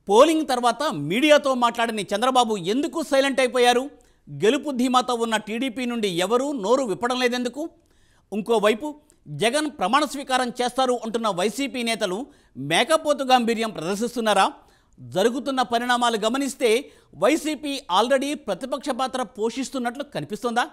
polling తర్వాత మీడియాతో మాట్లాడని చంద్రబాబు ఎందుకు సైలెంట్ అయిపోయారు గెలుపు ధీమాతో ఉన్న టీడీపీ నుండి ఎవరూ నోరు విప్పడం లేదెందుకు ఇంకోవైపు జగన్ ప్రమాణ స్వీకారం చేస్తారు అంటున్న వైసీపీ నేతలు మేకపోతు గాంభీర్యం ప్రదర్శిస్తున్నారా జరుగుతున్న పరిణామాలు గమనిస్తే వైసీపీ ఆల్రెడీ ప్రతిపక్ష పాత్ర పోషిస్తున్నట్లు కనిపిస్తోందా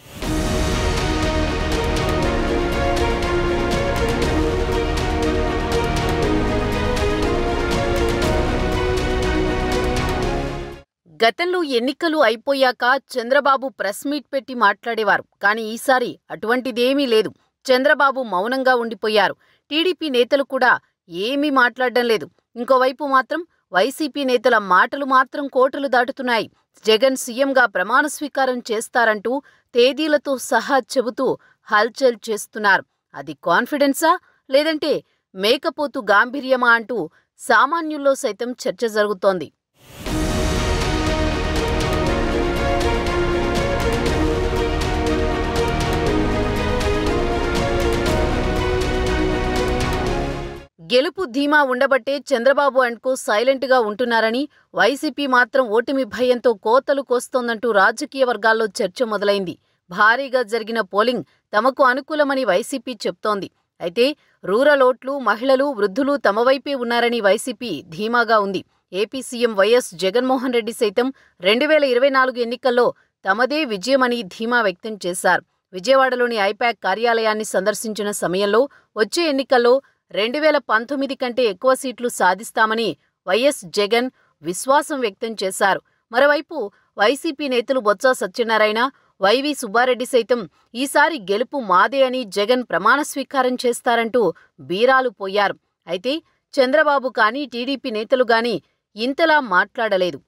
గతంలో ఎన్నికలు అయిపోయాక చంద్రబాబు ప్రెస్ మీట్ పెట్టి మాట్లాడేవారు కానీ ఈసారి అటువంటిదేమీ లేదు చంద్రబాబు మౌనంగా ఉండిపోయారు టీడీపీ నేతలు కూడా ఏమీ మాట్లాడడం లేదు ఇంకోవైపు మాత్రం వైసీపీ నేతల మాటలు మాత్రం కోటలు దాటుతున్నాయి జగన్ సీఎంగా ప్రమాణ స్వీకారం చేస్తారంటూ తేదీలతో సహా చెబుతూ హల్చల్ చేస్తున్నారు అది కాన్ఫిడెన్సా లేదంటే మేకపోతు గాంభీర్యమా అంటూ సామాన్యుల్లో సైతం చర్చ జరుగుతోంది గెలుపు ధీమా ఉండబట్టే చంద్రబాబు అండ్కో సైలెంట్గా ఉంటున్నారని వైసీపీ మాత్రం ఓటమి భయంతో కోతలు కోస్తోందంటూ రాజకీయ వర్గాల్లో చర్చ మొదలైంది భారీగా జరిగిన పోలింగ్ తమకు అనుకూలమని వైసీపీ చెప్తోంది అయితే రూరల్ ఓట్లు మహిళలు వృద్ధులు తమ వైపే ఉన్నారని వైసీపీ ధీమాగా ఉంది AP CM YS Jaganmohan Reddy సైతం రెండు వేల ఇరవై నాలుగు ఎన్నికల్లో తమదే విజయమని ధీమా వ్యక్తం చేశారు విజయవాడలోని ఐపాక్ కార్యాలయాన్ని సందర్శించిన సమయంలో వచ్చే ఎన్నికల్లో రెండు వేల పంతొమ్మిది కంటే ఎక్కువ సీట్లు సాధిస్తామని వైఎస్ జగన్ విశ్వాసం వ్యక్తం చేశారు మరోవైపు వైసీపీ నేతలు బొత్స సత్యనారాయణ వైవి సుబ్బారెడ్డి సైతం ఈసారి గెలుపు మాదే అని జగన్ ప్రమాణ స్వీకారం చేస్తారంటూ బీరాలు పోయారు అయితే చంద్రబాబు కానీ టీడీపీ నేతలు గాని ఇంతలా మాట్లాడలేదు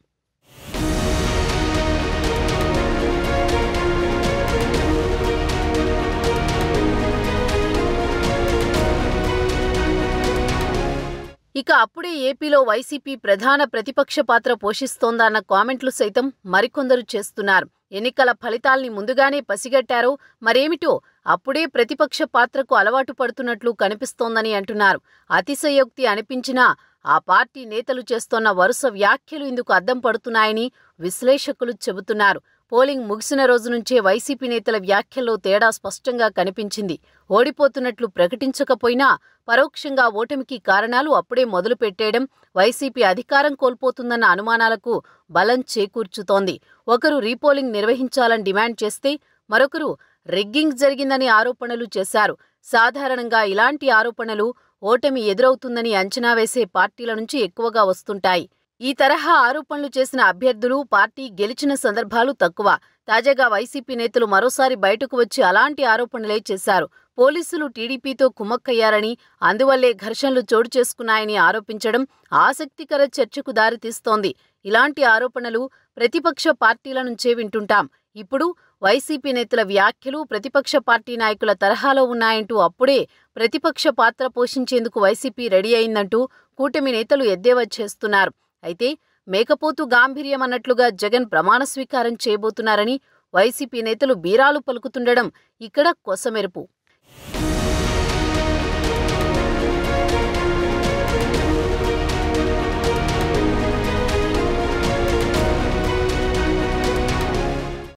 ఇక అప్పుడే ఏపీలో వైసీపీ ప్రధాన ప్రతిపక్ష పాత్ర పోషిస్తోందన్న కామెంట్లు సైతం మరికొందరు చేస్తున్నారు ఎన్నికల ఫలితాల్ని ముందుగానే పసిగట్టారో మరేమిటో అప్పుడే ప్రతిపక్ష పాత్రకు అలవాటు పడుతున్నట్లు కనిపిస్తోందని అంటున్నారు అతిశయోక్తి అనిపించినా ఆ పార్టీ నేతలు చేస్తోన్న వరుస వ్యాఖ్యలు ఇందుకు అద్దం పడుతున్నాయని విశ్లేషకులు చెబుతున్నారు పోలింగ్ ముగిసిన రోజు నుంచే వైసీపీ నేతల వ్యాఖ్యల్లో తేడా స్పష్టంగా కనిపించింది ఓడిపోతున్నట్లు ప్రకటించకపోయినా పరోక్షంగా ఓటమికి కారణాలు అప్పుడే మొదలుపెట్టేయడం వైసీపీ అధికారం కోల్పోతుందన్న అనుమానాలకు బలం చేకూర్చుతోంది ఒకరు రీపోలింగ్ నిర్వహించాలని డిమాండ్ చేస్తే మరొకరు రిగ్గింగ్ జరిగిందని ఆరోపణలు చేశారు సాధారణంగా ఇలాంటి ఆరోపణలు ఓటమి ఎదురవుతుందని అంచనా వేసే పార్టీల నుంచి ఎక్కువగా వస్తుంటాయి ఈ తరహా ఆరోపణలు చేసిన అభ్యర్థులు పార్టీ గెలిచిన సందర్భాలు తక్కువ తాజాగా వైసీపీ నేతలు మరోసారి బయటకు వచ్చి అలాంటి ఆరోపణలే చేశారు పోలీసులు టీడీపీతో కుమ్మక్కయ్యారని అందువల్లే ఘర్షణలు చోటు చేసుకున్నాయని ఆరోపించడం ఆసక్తికర చర్చకు దారితీస్తోంది ఇలాంటి ఆరోపణలు ప్రతిపక్ష పార్టీల నుంచే వింటుంటాం ఇప్పుడు వైసీపీ నేతల వ్యాఖ్యలు ప్రతిపక్ష పార్టీ నాయకుల తరహాలో ఉన్నాయంటూ అప్పుడే ప్రతిపక్ష పాత్ర పోషించేందుకు వైసీపీ రెడీ అయిందంటూ కూటమి నేతలు ఎద్దేవా చేస్తున్నారు అయితే మేకపోతు గాంభీర్యం అన్నట్లుగా జగన్ ప్రమాణ స్వీకారం చేయబోతున్నారని వైసీపీ నేతలు బీరాలు పలుకుతుండడం ఇక్కడ కొసమెరుపు